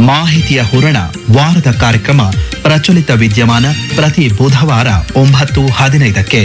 ಮಾಹಿತಿಯ ಹೂರಣ ವಾರದ ಕಾರ್ಯಕ್ರಮ ಪ್ರಚಲಿತ ವಿದ್ಯಮಾನ ಪ್ರತಿ ಬುಧವಾರ ಒಂಬತ್ತು ಹದಿನೈದಕ್ಕೆ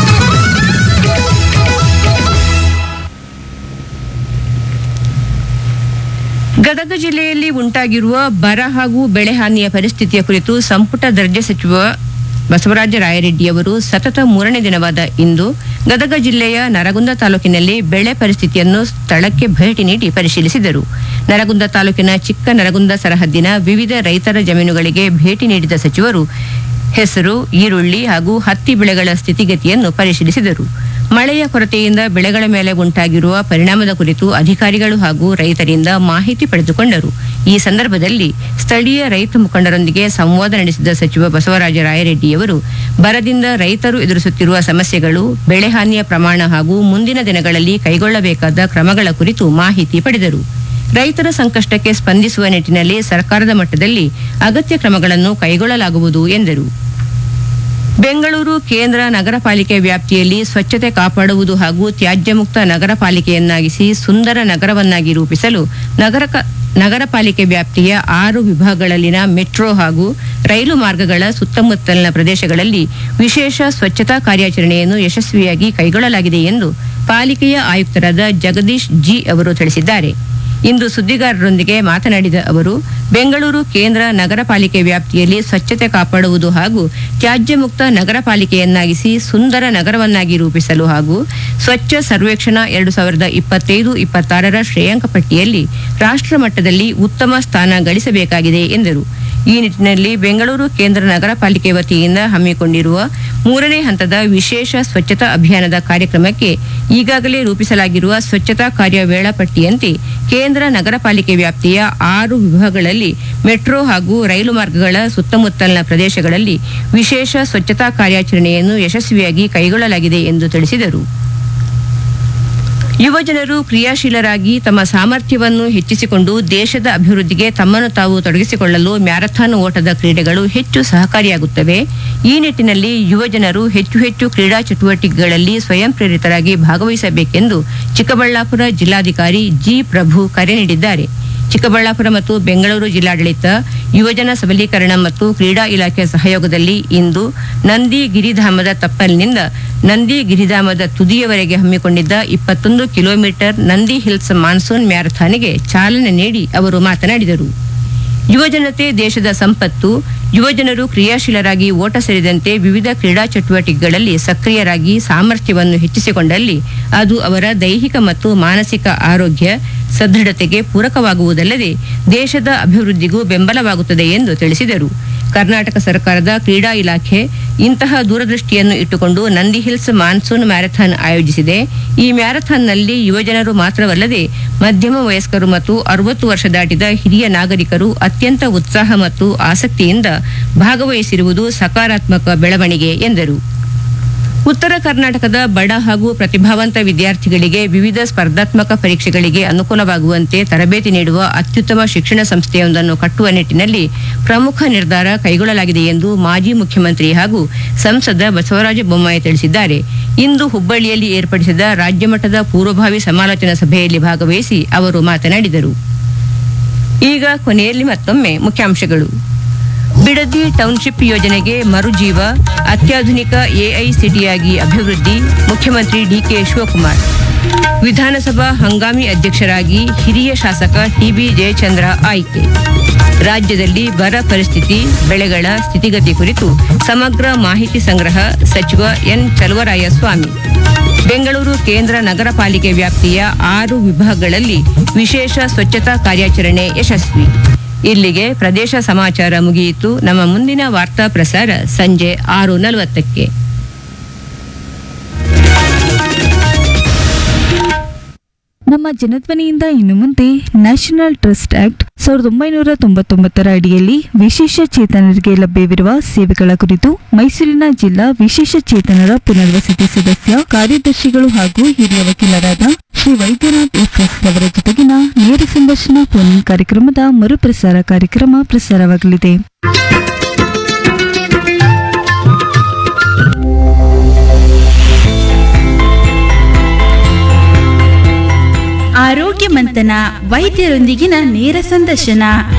ಗದಗ ಜಿಲ್ಲೆಯಲ್ಲಿ ಉಂಟಾಗಿರುವ ಬರ ಹಾಗೂ ಬೆಳೆ ಹಾನಿಯ ಪರಿಸ್ಥಿತಿಯ ಕುರಿತು ಸಂಪುಟ ದರ್ಜೆ ಸಚಿವ ಬಸವರಾಜ ರಾಯರೆಡ್ಡಿಯವರು ಸತತ ಮೂರನೇ ದಿನವಾದ ಇಂದು ಗದಗ ಜಿಲ್ಲೆಯ ನರಗುಂದ ತಾಲೂಕಿನಲ್ಲಿ ಬೆಳೆ ಪರಿಸ್ಥಿತಿಯನ್ನು ಸ್ಥಳಕ್ಕೆ ಭೇಟಿ ನೀಡಿ ಪರಿಶೀಲಿಸಿದರು ನರಗುಂದ ತಾಲೂಕಿನ ಚಿಕ್ಕ ನರಗುಂದ ಸರಹದ್ದಿನ ವಿವಿಧ ರೈತರ ಜಮೀನುಗಳಿಗೆ ಭೇಟಿ ನೀಡಿದ ಸಚಿವರು ಹೆಸರು ಈರುಳ್ಳಿ ಹಾಗೂ ಹತ್ತಿ ಬೆಳೆಗಳ ಸ್ಥಿತಿಗತಿಯನ್ನು ಪರಿಶೀಲಿಸಿದರು ಮಳೆಯ ಕೊರತೆಯಿಂದ ಬೆಳೆಗಳ ಮೇಲೆ ಉಂಟಾಗಿರುವ ಪರಿಣಾಮದ ಕುರಿತು ಅಧಿಕಾರಿಗಳು ಹಾಗೂ ರೈತರಿಂದ ಮಾಹಿತಿ ಪಡೆದುಕೊಂಡರು ಈ ಸಂದರ್ಭದಲ್ಲಿ ಸ್ಥಳೀಯ ರೈತ ಮುಖಂಡರೊಂದಿಗೆ ಸಂವಾದ ನಡೆಸಿದ ಸಚಿವ ಬಸವರಾಜ ರಾಯರೆಡ್ಡಿಯವರು ಬರದಿಂದ ರೈತರು ಎದುರಿಸುತ್ತಿರುವ ಸಮಸ್ಯೆಗಳು ಬೆಳೆ ಹಾನಿಯ ಪ್ರಮಾಣ ಹಾಗೂ ಮುಂದಿನ ದಿನಗಳಲ್ಲಿ ಕೈಗೊಳ್ಳಬೇಕಾದ ಕ್ರಮಗಳ ಕುರಿತು ಮಾಹಿತಿ ಪಡೆದರು ರೈತರ ಸಂಕಷ್ಟಕ್ಕೆ ಸ್ಪಂದಿಸುವ ನಿಟ್ಟಿನಲ್ಲಿ ಸರ್ಕಾರದ ಮಟ್ಟದಲ್ಲಿ ಅಗತ್ಯ ಕ್ರಮಗಳನ್ನು ಕೈಗೊಳ್ಳಲಾಗುವುದು ಎಂದರು ಬೆಂಗಳೂರು ಕೇಂದ್ರ ನಗರ ಪಾಲಿಕೆ ವ್ಯಾಪ್ತಿಯಲ್ಲಿ ಸ್ವಚ್ಛತೆ ಕಾಪಾಡುವುದು ಹಾಗೂ ತ್ಯಾಜ್ಯ ಮುಕ್ತ ನಗರ ಪಾಲಿಕೆಯನ್ನಾಗಿಸಿ ಸುಂದರ ನಗರವನ್ನಾಗಿ ರೂಪಿಸಲು ನಗರ ಕ- ನಗರ ಪಾಲಿಕೆ ವ್ಯಾಪ್ತಿಯ ಆರು ವಿಭಾಗಗಳಲ್ಲಿನ ಮೆಟ್ರೋ ಹಾಗೂ ರೈಲು ಮಾರ್ಗಗಳ ಸುತ್ತಮುತ್ತಲಿನ ಪ್ರದೇಶಗಳಲ್ಲಿ ವಿಶೇಷ ಸ್ವಚ್ಛತಾ ಕಾರ್ಯಾಚರಣೆಯನ್ನು ಯಶಸ್ವಿಯಾಗಿ ಕೈಗೊಳ್ಳಲಾಗಿದೆ ಎಂದು ಪಾಲಿಕೆಯ ಆಯುಕ್ತರಾದ ಜಗದೀಶ್ ಜಿ ಅವರು ತಿಳಿಸಿದ್ದಾರೆ ಇಂದು ಸುದ್ದಿಗಾರರೊಂದಿಗೆ ಮಾತನಾಡಿದ ಅವರು ಬೆಂಗಳೂರು ಕೇಂದ್ರ ನಗರ ಪಾಲಿಕೆ ವ್ಯಾಪ್ತಿಯಲ್ಲಿ ಸ್ವಚ್ಛತೆ ಕಾಪಾಡುವುದು ಹಾಗೂ ತ್ಯಾಜ್ಯ ಮುಕ್ತ ನಗರ ಪಾಲಿಕೆಯನ್ನಾಗಿಸಿ ಸುಂದರ ನಗರವನ್ನಾಗಿ ರೂಪಿಸಲು ಹಾಗೂ ಸ್ವಚ್ಛ ಸರ್ವೇಕ್ಷಣಾ ಎರಡು ಸಾವಿರದ ಇಪ್ಪತ್ತೈದು ಇಪ್ಪತ್ತಾರರ ಶ್ರೇಯಾಂಕ ಪಟ್ಟಿಯಲ್ಲಿ ರಾಷ್ಟ್ರ ಮಟ್ಟದಲ್ಲಿ ಉತ್ತಮ ಸ್ಥಾನ ಗಳಿಸಬೇಕಾಗಿದೆ ಎಂದರು ಈ ನಿಟ್ಟಿನಲ್ಲಿ ಬೆಂಗಳೂರು ಕೇಂದ್ರ ನಗರ ಪಾಲಿಕೆ ವತಿಯಿಂದ ಹಮ್ಮಿಕೊಂಡಿರುವ ಮೂರನೇ ಹಂತದ ವಿಶೇಷ ಸ್ವಚ್ಛತಾ ಅಭಿಯಾನದ ಕಾರ್ಯಕ್ರಮಕ್ಕೆ ಈಗಾಗಲೇ ರೂಪಿಸಲಾಗಿರುವ ಸ್ವಚ್ಛತಾ ಕಾರ್ಯ ವೇಳಾಪಟ್ಟಿಯಂತೆ ಕೇಂದ್ರ ನಗರ ಪಾಲಿಕೆ ವ್ಯಾಪ್ತಿಯ ಆರು ವಿಭಾಗಗಳಲ್ಲಿ ಮೆಟ್ರೋ ಹಾಗೂ ರೈಲು ಮಾರ್ಗಗಳ ಸುತ್ತಮುತ್ತಲಿನ ಪ್ರದೇಶಗಳಲ್ಲಿ ವಿಶೇಷ ಸ್ವಚ್ಛತಾ ಕಾರ್ಯಾಚರಣೆಯನ್ನು ಯಶಸ್ವಿಯಾಗಿ ಕೈಗೊಳ್ಳಲಾಗಿದೆ ಎಂದು ತಿಳಿಸಿದರು ಯುವಜನರು ಕ್ರಿಯಾಶೀಲರಾಗಿ ತಮ್ಮ ಸಾಮರ್ಥ್ಯವನ್ನು ಹೆಚ್ಚಿಸಿಕೊಂಡು ದೇಶದ ಅಭಿವೃದ್ಧಿಗೆ ತಮ್ಮನ್ನು ತಾವು ತೊಡಗಿಸಿಕೊಳ್ಳಲು ಮ್ಯಾರಥಾನ್ ಓಟದ ಕ್ರೀಡೆಗಳು ಹೆಚ್ಚು ಸಹಕಾರಿಯಾಗುತ್ತವೆ ಈ ನಿಟ್ಟಿನಲ್ಲಿ ಯುವಜನರು ಹೆಚ್ಚು ಹೆಚ್ಚು ಕ್ರೀಡಾ ಚಟುವಟಿಕೆಗಳಲ್ಲಿ ಸ್ವಯಂ ಪ್ರೇರಿತರಾಗಿ ಭಾಗವಹಿಸಬೇಕೆಂದು ಚಿಕ್ಕಬಳ್ಳಾಪುರ ಜಿಲ್ಲಾಧಿಕಾರಿ ಜಿ ಪ್ರಭು ಕರೆ ನೀಡಿದ್ದಾರೆ ಚಿಕ್ಕಬಳ್ಳಾಪುರ ಮತ್ತು ಬೆಂಗಳೂರು ಜಿಲ್ಲಾಡಳಿತ ಯುವಜನ ಸಬಲೀಕರಣ ಮತ್ತು ಕ್ರೀಡಾ ಇಲಾಖೆ ಸಹಯೋಗದಲ್ಲಿ ಇಂದು ನಂದಿ ಗಿರಿಧಾಮದ ತಪ್ಪಲಿನಿಂದ ನಂದಿ ಗಿರಿಧಾಮದ ತುದಿಯವರೆಗೆ ಹಮ್ಮಿಕೊಂಡಿದ್ದ ಇಪ್ಪತ್ತೊಂದು ಕಿಲೋಮೀಟರ್ ನಂದಿ ಹಿಲ್ಸ್ ಮಾನ್ಸೂನ್ ಮ್ಯಾರಥಾನ್ಗೆ ಚಾಲನೆ ನೀಡಿ ಅವರು ಮಾತನಾಡಿದರು ಯುವಜನತೆ ದೇಶದ ಸಂಪತ್ತು ಯುವಜನರು ಕ್ರಿಯಾಶೀಲರಾಗಿ ಓಟ ಸೇರಿದಂತೆ ವಿವಿಧ ಕ್ರೀಡಾ ಚಟುವಟಿಕೆಗಳಲ್ಲಿ ಸಕ್ರಿಯರಾಗಿ ಸಾಮರ್ಥ್ಯವನ್ನು ಹೆಚ್ಚಿಸಿಕೊಂಡಲ್ಲಿ ಅದು ಅವರ ದೈಹಿಕ ಮತ್ತು ಮಾನಸಿಕ ಆರೋಗ್ಯ ಸದೃಢತೆಗೆ ಪೂರಕವಾಗುವುದಲ್ಲದೆ ದೇಶದ ಅಭಿವೃದ್ಧಿಗೂ ಬೆಂಬಲವಾಗುತ್ತದೆ ಎಂದು ತಿಳಿಸಿದರು ಕರ್ನಾಟಕ ಸರ್ಕಾರದ ಕ್ರೀಡಾ ಇಲಾಖೆ ಇಂತಹ ದೂರದೃಷ್ಟಿಯನ್ನು ಇಟ್ಟುಕೊಂಡು ನಂದಿ ಹಿಲ್ಸ್ ಮಾನ್ಸೂನ್ ಮ್ಯಾರಥಾನ್ ಆಯೋಜಿಸಿದೆ ಈ ಮ್ಯಾರಥಾನ್ನಲ್ಲಿ ಯುವಜನರು ಮಾತ್ರವಲ್ಲದೆ ಮಧ್ಯಮ ವಯಸ್ಕರು ಮತ್ತು ಅರವತ್ತು ವರ್ಷ ದಾಟಿದ ಹಿರಿಯ ನಾಗರಿಕರು ಅತ್ಯಂತ ಉತ್ಸಾಹ ಮತ್ತು ಆಸಕ್ತಿಯಿಂದ ಭಾಗವಹಿಸಿರುವುದು ಸಕಾರಾತ್ಮಕ ಬೆಳವಣಿಗೆ ಎಂದರು ಉತ್ತರ ಕರ್ನಾಟಕದ ಬಡ ಹಾಗೂ ಪ್ರತಿಭಾವಂತ ವಿದ್ಯಾರ್ಥಿಗಳಿಗೆ ವಿವಿಧ ಸ್ಪರ್ಧಾತ್ಮಕ ಪರೀಕ್ಷೆಗಳಿಗೆ ಅನುಕೂಲವಾಗುವಂತೆ ತರಬೇತಿ ನೀಡುವ ಅತ್ಯುತ್ತಮ ಶಿಕ್ಷಣ ಸಂಸ್ಥೆಯೊಂದನ್ನು ಕಟ್ಟುವ ನಿಟ್ಟಿನಲ್ಲಿ ಪ್ರಮುಖ ನಿರ್ಧಾರ ಕೈಗೊಳ್ಳಲಾಗಿದೆ ಎಂದು ಮಾಜಿ ಮುಖ್ಯಮಂತ್ರಿ ಹಾಗೂ ಸಂಸದ ಬಸವರಾಜ ಬೊಮ್ಮಾಯಿ ತಿಳಿಸಿದ್ದಾರೆ ಇಂದು ಹುಬ್ಬಳ್ಳಿಯಲ್ಲಿ ಏರ್ಪಡಿಸಿದ ರಾಜ್ಯಮಟ್ಟದ ಪೂರ್ವಭಾವಿ ಸಮಾಲೋಚನಾ ಸಭೆಯಲ್ಲಿ ಭಾಗವಹಿಸಿ ಅವರು ಮಾತನಾಡಿದರು ಈಗ ಕೊನೆಯಲ್ಲಿ ಮತ್ತೊಮ್ಮೆ ಮುಖ್ಯಾಂಶಗಳು ಬಿಡದಿ ಟೌನ್ಶಿಪ್ ಯೋಜನೆಗೆ ಮರುಜೀವ ಅತ್ಯಾಧುನಿಕ ಎಐಸಿಟಿಯಾಗಿ ಅಭಿವೃದ್ಧಿ ಮುಖ್ಯಮಂತ್ರಿ ಡಿಕೆ ಶಿವಕುಮಾರ್ ವಿಧಾನಸಭಾ ಹಂಗಾಮಿ ಅಧ್ಯಕ್ಷರಾಗಿ ಹಿರಿಯ ಶಾಸಕ ಟಿಬಿ ಜಯಚಂದ್ರ ಆಯ್ಕೆ ರಾಜ್ಯದಲ್ಲಿ ಬರ ಪರಿಸ್ಥಿತಿ ಬೆಳೆಗಳ ಸ್ಥಿತಿಗತಿ ಕುರಿತು ಸಮಗ್ರ ಮಾಹಿತಿ ಸಂಗ್ರಹ ಸಚಿವ ಎನ್ ಚಲುವರಾಯಸ್ವಾಮಿ ಬೆಂಗಳೂರು ಕೇಂದ್ರ ನಗರ ಪಾಲಿಕೆ ವ್ಯಾಪ್ತಿಯ ಆರು ವಿಭಾಗಗಳಲ್ಲಿ ವಿಶೇಷ ಸ್ವಚ್ಛತಾ ಕಾರ್ಯಾಚರಣೆ ಯಶಸ್ವಿ ಇಲ್ಲಿಗೆ ಪ್ರದೇಶ ಸಮಾಚಾರ ಮುಗಿಯಿತು ನಮ್ಮ ಮುಂದಿನ ವಾರ್ತಾ ಪ್ರಸಾರ ಸಂಜೆ ಆರು ನಲವತ್ತಕ್ಕೆ ನಮ್ಮ ಜನಧ್ವನಿಯಿಂದ ಇನ್ನು ಮುಂದೆ ನ್ಯಾಷನಲ್ ಟ್ರಸ್ಟ್ ಆಕ್ಟ್ ಸಾವಿರದ ಒಂಬೈನೂರ ತೊಂಬತ್ತೊಂಬತ್ತರ ಅಡಿಯಲ್ಲಿ ವಿಶೇಷ ಚೇತನರಿಗೆ ಲಭ್ಯವಿರುವ ಸೇವೆಗಳ ಕುರಿತು ಮೈಸೂರಿನ ಜಿಲ್ಲಾ ವಿಶೇಷ ಚೇತನರ ಪುನರ್ವಸತಿ ಸದಸ್ಯ ಕಾರ್ಯದರ್ಶಿಗಳು ಹಾಗೂ ಹಿರಿಯ ವಕೀಲರಾದ ಶ್ರೀ ವೈದ್ಯನಾಥ್ ಎಫ್ಎಸ್ ಅವರ ಜೊತೆಗಿನ ನೇರ ಸಂದರ್ಶನ ಫೋನ್ ಕಾರ್ಯಕ್ರಮದ ಮರುಪ್ರಸಾರ ಕಾರ್ಯಕ್ರಮ ಪ್ರಸಾರವಾಗಲಿದೆ ಆರೋಗ್ಯ ಮಂಥನ ವೈದ್ಯರೊಂದಿಗಿನ ನೇರ ಸಂದರ್ಶನ